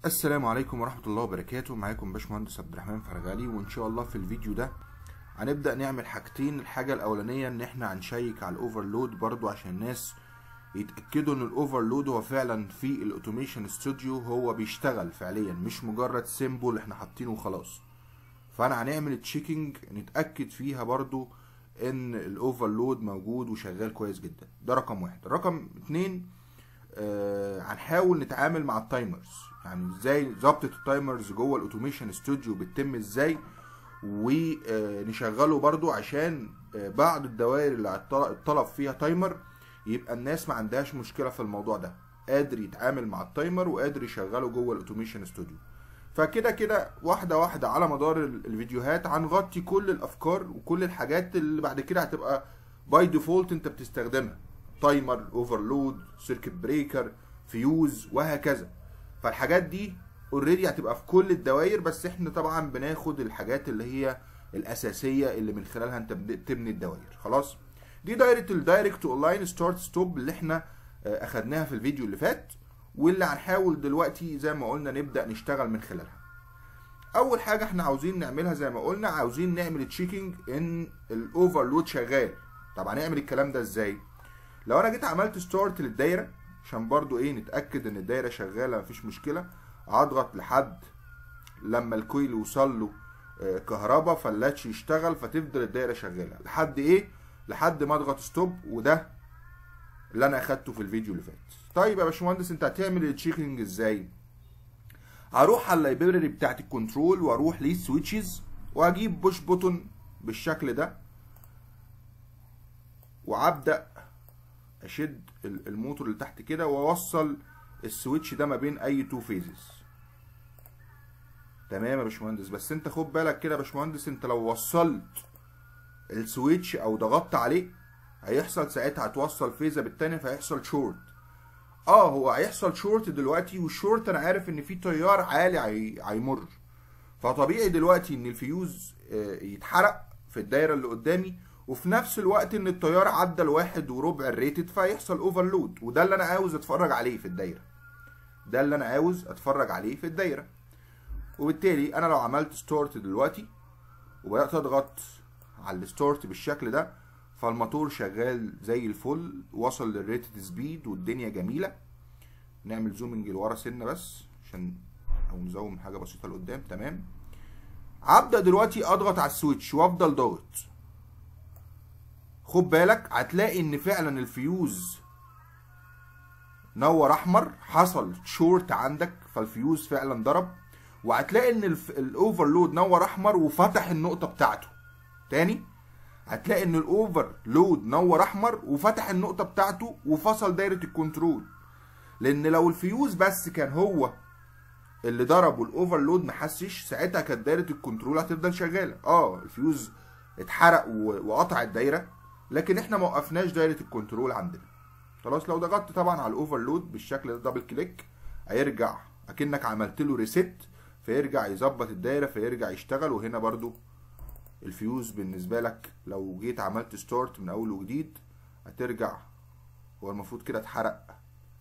السلام عليكم ورحمة الله وبركاته معاكم باشمهندس عبد الرحمن فرغالي وان شاء الله في الفيديو ده هنبدأ نعمل حاجتين الحاجة الأولانية ان احنا هنشيك على الاوفرلود برضو عشان الناس يتأكدوا ان الاوفرلود هو فعلا في الاوتوميشن ستوديو هو بيشتغل فعليا مش مجرد سيمبل احنا حاطينه وخلاص فانا هنعمل تشيكينج نتأكد فيها برضو ان الاوفرلود موجود وشغال كويس جدا ده رقم واحد رقم اتنين آه هنحاول نتعامل مع التايمرز يعني ازاي ظبطة التايمرز جوه الاوتوميشن ستوديو بتتم ازاي ونشغله برضو عشان آه بعض الدوائر اللي اتطلب فيها تايمر يبقى الناس ما عندهاش مشكلة في الموضوع ده قادر يتعامل مع التايمر وقادر يشغله جوه الاوتوميشن ستوديو فكده كده واحدة واحدة على مدار الفيديوهات هنغطي كل الافكار وكل الحاجات اللي بعد كده هتبقى باي ديفولت انت بتستخدمها تايمر اوفرلود سيركت بريكر فيوز وهكذا فالحاجات دي اوريدي هتبقى في كل الدوائر بس احنا طبعا بناخد الحاجات اللي هي الاساسيه اللي من خلالها انت بتبني الدوائر خلاص دي دايره الدايركت اونلاين ستارت ستوب اللي احنا اخدناها في الفيديو اللي فات واللي هنحاول دلوقتي زي ما قلنا نبدا نشتغل من خلالها اول حاجه احنا عاوزين نعملها زي ما قلنا عاوزين نعمل تشيكينج ان الاوفرلود شغال طب هنعمل الكلام ده ازاي لو انا جيت عملت ستارت للدايره عشان برضو ايه نتاكد ان الدايره شغاله مفيش مشكله اضغط لحد لما الكويل يوصل له كهرباء فاللاتش يشتغل فتفضل الدايره شغاله لحد ايه لحد ما اضغط ستوب وده اللي انا اخدته في الفيديو اللي فات طيب يا باشمهندس انت هتعمل التشيكنج ازاي هروح على اللايبراري بتاعت الكنترول واروح للسويتشز واجيب بوش بوتون بالشكل ده وابدا اشد الموتور اللي تحت كده واوصل السويتش ده ما بين اي تو فيزز تمام يا باشمهندس بس انت خد بالك كده يا باشمهندس انت لو وصلت السويتش او ضغطت عليه هيحصل ساعتها هتوصل فيزه بالتانية فهيحصل شورت اه هو هيحصل شورت دلوقتي والشورت انا عارف ان في تيار عالي هيمر فطبيعي دلوقتي ان الفيوز يتحرق في الدايره اللي قدامي وفي نفس الوقت ان التيار عدى الواحد وربع الريتد فيحصل اوفرلود وده اللي انا عاوز اتفرج عليه في الدايره ده اللي انا عاوز اتفرج عليه في الدايره وبالتالي انا لو عملت ستارت دلوقتي وبدات اضغط على الستارت بالشكل ده فالموتور شغال زي الفل وصل للريتد سبيد والدنيا جميله نعمل زومنج لورا سنه بس عشان او نزوم حاجه بسيطه لقدام تمام هبدا دلوقتي اضغط على السويتش وافضل ضاغط خد بالك هتلاقي ان فعلا الفيوز نور احمر حصل شورت عندك فالفيوز فعلا ضرب وهتلاقي ان الاوفرلود نور احمر وفتح النقطه بتاعته تاني هتلاقي ان الاوفرلود نور احمر وفتح النقطه بتاعته وفصل دايره الكنترول لان لو الفيوز بس كان هو اللي ضرب والاوفرلود ما حسش ساعتها كانت دايره الكنترول هتفضل شغاله اه الفيوز اتحرق وقطع الدايره لكن احنا ما وقفناش دايره الكنترول عندنا خلاص لو ضغطت طبعا على الاوفرلود بالشكل ده دبل كليك هيرجع اكنك عملت له ريست فيرجع يظبط الدايره فيرجع يشتغل وهنا برضو الفيوز بالنسبه لك لو جيت عملت ستارت من اول وجديد هترجع هو المفروض كده اتحرق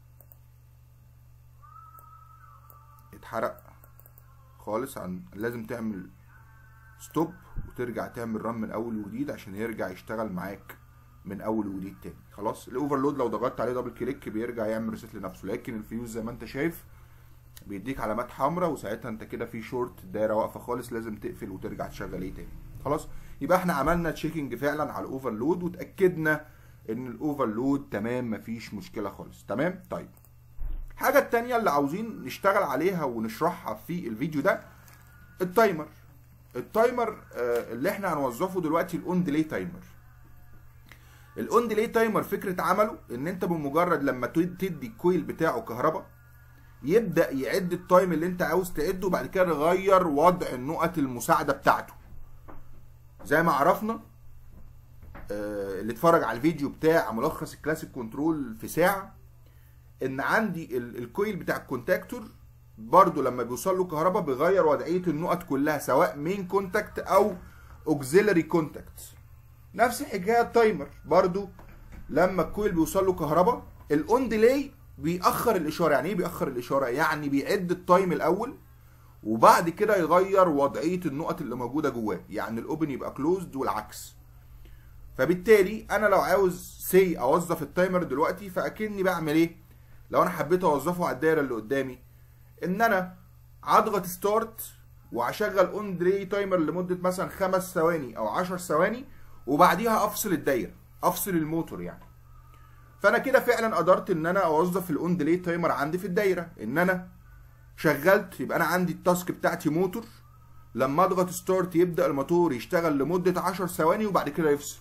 اتحرق خالص عن لازم تعمل ستوب وترجع تعمل رن من اول وجديد عشان يرجع يشتغل معاك من اول وجديد تاني خلاص الاوفرلود لو ضغطت عليه دبل كليك بيرجع يعمل ريست لنفسه لكن الفيوز زي ما انت شايف بيديك علامات حمراء وساعتها انت كده في شورت الدايره واقفه خالص لازم تقفل وترجع تشغل ايه تاني خلاص يبقى احنا عملنا تشيكنج فعلا على الاوفرلود وتاكدنا ان الاوفرلود تمام مفيش مشكله خالص تمام طيب الحاجه التانية اللي عاوزين نشتغل عليها ونشرحها في الفيديو ده التايمر التايمر اللي احنا هنوظفه دلوقتي الاون ديلي تايمر الاون ديلي تايمر فكره عمله ان انت بمجرد لما تدي الكويل بتاعه كهرباء يبدا يعد التايم اللي انت عاوز تعده وبعد كده يغير وضع النقط المساعده بتاعته زي ما عرفنا اللي اتفرج على الفيديو بتاع ملخص الكلاسيك كنترول في ساعه ان عندي الكويل بتاع الكونتاكتور برضو لما بيوصل له كهرباء بيغير وضعيه النقط كلها سواء مين كونتاكت او اوكسيلري كونتاكت نفس الحكايه التايمر برضو لما الكويل بيوصل له كهرباء الاون ديلي بيأخر الاشاره يعني ايه بيأخر الاشاره يعني بيعد التايم الاول وبعد كده يغير وضعيه النقط اللي موجوده جواه يعني الاوبن يبقى كلوزد والعكس فبالتالي انا لو عاوز سي اوظف التايمر دلوقتي فاكني بعمل ايه لو انا حبيت اوظفه على الدايره اللي قدامي ان انا هضغط ستارت وهشغل اون ديلي تايمر لمده مثلا خمس ثواني او 10 ثواني وبعديها افصل الدايره افصل الموتور يعني فانا كده فعلا قدرت ان انا اوظف الاون ديلي تايمر عندي في الدايره ان انا شغلت يبقى انا عندي التاسك بتاعتي موتور لما اضغط ستارت يبدا الموتور يشتغل لمده 10 ثواني وبعد كده يفصل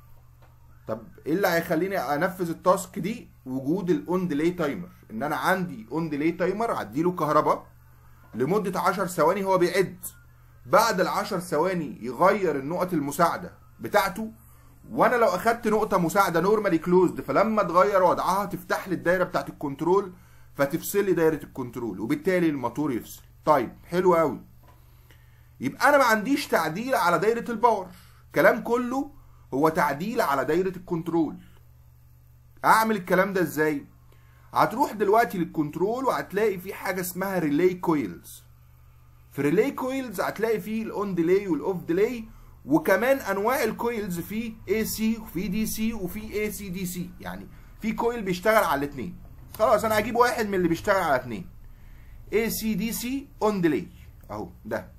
طب ايه اللي هيخليني انفذ التاسك دي وجود الاون ديلي تايمر ان انا عندي اون ديلي تايمر اديله كهرباء لمده 10 ثواني هو بيعد بعد ال 10 ثواني يغير النقط المساعده بتاعته وانا لو اخدت نقطه مساعده نورمالي كلوزد فلما اتغير وضعها تفتح لي الدايره بتاعت الكنترول فتفصل لي دايره الكنترول وبالتالي الموتور يفصل طيب حلو قوي يبقى انا ما عنديش تعديل على دايره الباور كلام كله هو تعديل على دايره الكنترول اعمل الكلام ده ازاي هتروح دلوقتي للكنترول وهتلاقي في حاجه اسمها ريلي كويلز في ريلي كويلز هتلاقي فيه الاون ديلي والاوف ديلي وكمان انواع الكويلز في اي سي وفي دي سي وفي اي سي دي سي يعني في كويل بيشتغل على الاثنين خلاص انا هجيب واحد من اللي بيشتغل على اثنين اي سي دي سي اون ديلي اهو ده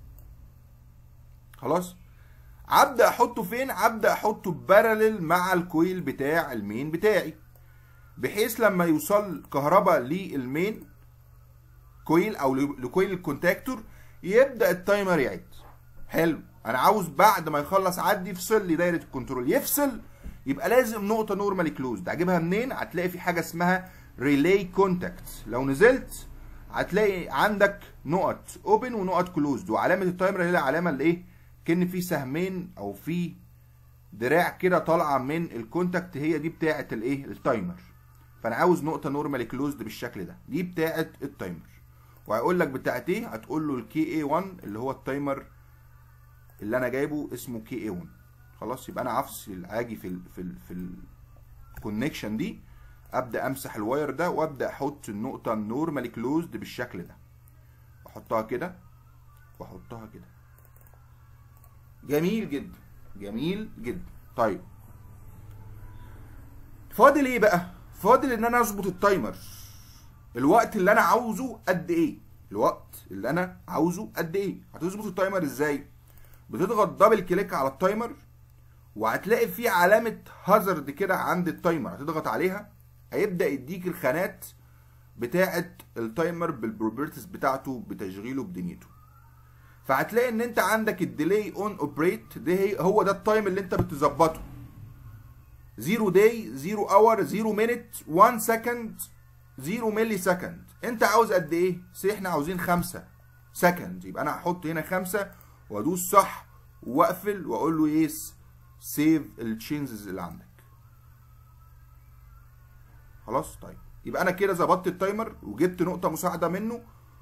خلاص ابدا احطه فين ابدا احطه بارلل مع الكويل بتاع المين بتاعي بحيث لما يوصل كهرباء للمين كويل او لكويل الكونتاكتور يبدا التايمر يعد حلو انا عاوز بعد ما يخلص عدي يفصل لي دايره الكنترول يفصل يبقى لازم نقطه نورمالي كلوزد اجيبها منين هتلاقي في حاجه اسمها ريلي كونتاكت لو نزلت هتلاقي عندك نقط اوبن ونقط كلوزد وعلامه التايمر هي العلامه اللي ايه كان في سهمين او في دراع كده طالعه من الكونتاكت هي دي بتاعه الايه التايمر فانا عاوز نقطه نورمالي كلوزد بالشكل ده دي بتاعه التايمر وهيقول لك بتاعه ايه هتقول له الكي اي 1 اللي هو التايمر اللي انا جايبه اسمه كي اي 1 خلاص يبقى انا هفصل اجي في ال في ال في الكونكشن دي ابدا امسح الواير ده وابدا احط النقطه النورمالي كلوزد بالشكل ده احطها كده واحطها كده جميل جدا جميل جدا طيب فاضل ايه بقى فاضل ان انا اظبط التايمر الوقت اللي انا عاوزه قد ايه الوقت اللي انا عاوزه قد ايه هتظبط التايمر ازاي بتضغط دبل كليك على التايمر وهتلاقي في علامه هازارد كده عند التايمر هتضغط عليها هيبدا يديك الخانات بتاعه التايمر بالبروبرتيز بتاعته بتشغيله بدنيته فهتلاقي ان انت عندك الديلي اون اوبريت ده هي هو ده التايم اللي انت بتظبطه 0 داي 0 اور 0 مينت 1 سكند 0 ملي سكند انت عاوز قد ايه سي احنا عاوزين 5 سكند يبقى انا هحط هنا 5 وادوس صح واقفل واقول له يس سيف التشينجز اللي عندك خلاص طيب يبقى انا كده ظبطت التايمر وجبت نقطه مساعده منه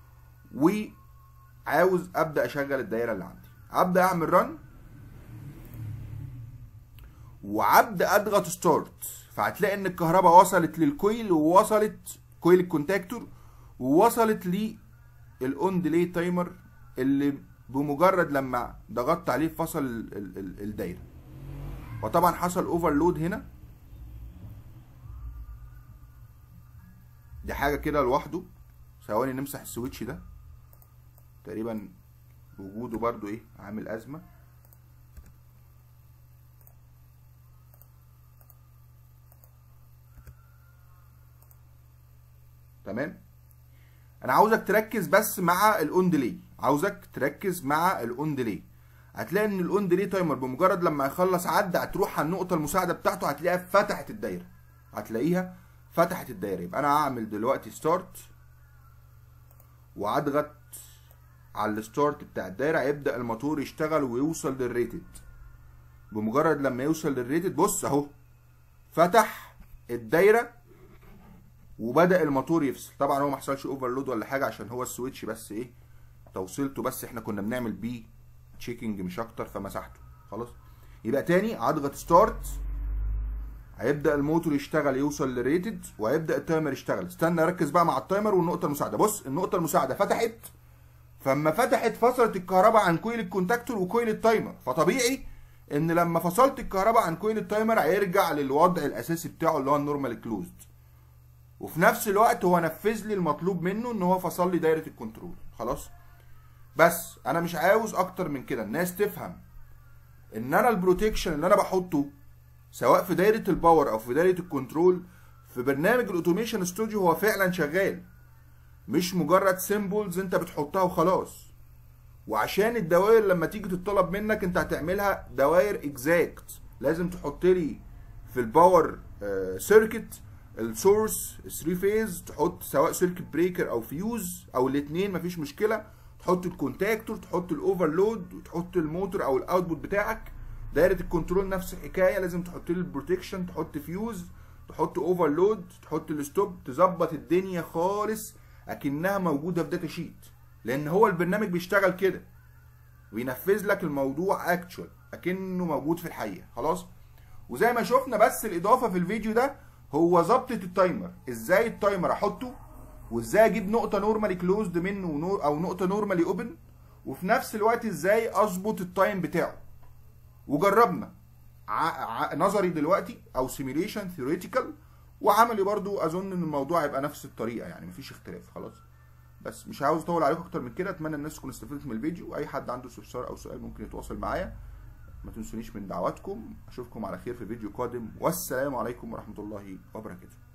وعاوز ابدا اشغل الدايره اللي عندي ابدا اعمل رن وابدا اضغط ستارت فهتلاقي ان الكهرباء وصلت للكويل ووصلت كويل الكونتاكتور ووصلت للاون ديلي تايمر اللي بمجرد لما ضغطت عليه فصل الدايره وطبعا حصل اوفرلود هنا دي حاجه كده لوحده ثواني نمسح السويتش ده تقريبا وجوده برضو ايه عامل ازمه تمام انا عاوزك تركز بس مع الاون ديلي عاوزك تركز مع الاون ديلي هتلاقي ان الاون ديلي تايمر بمجرد لما يخلص عد هتروح على النقطه المساعده بتاعته هتلاقيها فتحت الدايره هتلاقيها فتحت الدايره يبقى انا هعمل دلوقتي ستارت وهضغط على الستارت بتاع الدايره هيبدا الموتور يشتغل ويوصل للريتد بمجرد لما يوصل للريتد بص اهو فتح الدايره وبدا الموتور يفصل طبعا هو ما حصلش اوفرلود ولا حاجه عشان هو السويتش بس ايه توصيلته بس احنا كنا بنعمل بيه تشيكنج مش اكتر فمسحته خلاص يبقى تاني هضغط ستارت هيبدا الموتور يشتغل يوصل لريتد وهيبدا التايمر يشتغل استنى ركز بقى مع التايمر والنقطه المساعده بص النقطه المساعده فتحت فاما فتحت فصلت الكهرباء عن كويل الكونتاكتور وكويل التايمر فطبيعي ان لما فصلت الكهرباء عن كويل التايمر هيرجع للوضع الاساسي بتاعه اللي هو النورمال كلوزد وفي نفس الوقت هو نفذ لي المطلوب منه ان هو فصل لي دايره الكنترول خلاص بس انا مش عاوز اكتر من كده الناس تفهم ان انا البروتكشن اللي انا بحطه سواء في دايره الباور او في دايره الكنترول في برنامج الاوتوميشن ستوديو هو فعلا شغال مش مجرد سيمبلز انت بتحطها وخلاص وعشان الدوائر لما تيجي تطلب منك انت هتعملها دوائر اكزاكت لازم تحط لي في الباور سيركت السورس 3 فيز تحط سواء سيركت بريكر او فيوز او الاثنين مفيش مشكله تحط الكونتاكتور تحط الاوفرلود وتحط الموتور او الاوتبوت بتاعك دايره الكنترول نفس الحكايه لازم تحط لي البروتكشن تحط فيوز تحط اوفرلود تحط الستوب تظبط الدنيا خالص اكنها موجوده في داتا شيت لان هو البرنامج بيشتغل كده وينفذ لك الموضوع اكتشوال اكنه موجود في الحقيقه خلاص وزي ما شفنا بس الاضافه في الفيديو ده هو ظبطه التايمر ازاي التايمر احطه وازاي اجيب نقطه نورمالي كلوزد منه او نقطه نورمالي اوبن وفي نفس الوقت ازاي اظبط التايم بتاعه وجربنا ع... ع... نظري دلوقتي او سيميليشن ثيوريتيكال وعملي برضو اظن ان الموضوع هيبقى نفس الطريقه يعني مفيش اختلاف خلاص بس مش عاوز اطول عليكم اكتر من كده اتمنى الناس تكون استفادت من الفيديو واي حد عنده استفسار او سؤال ممكن يتواصل معايا ما تنسونيش من دعواتكم اشوفكم على خير في فيديو قادم والسلام عليكم ورحمه الله وبركاته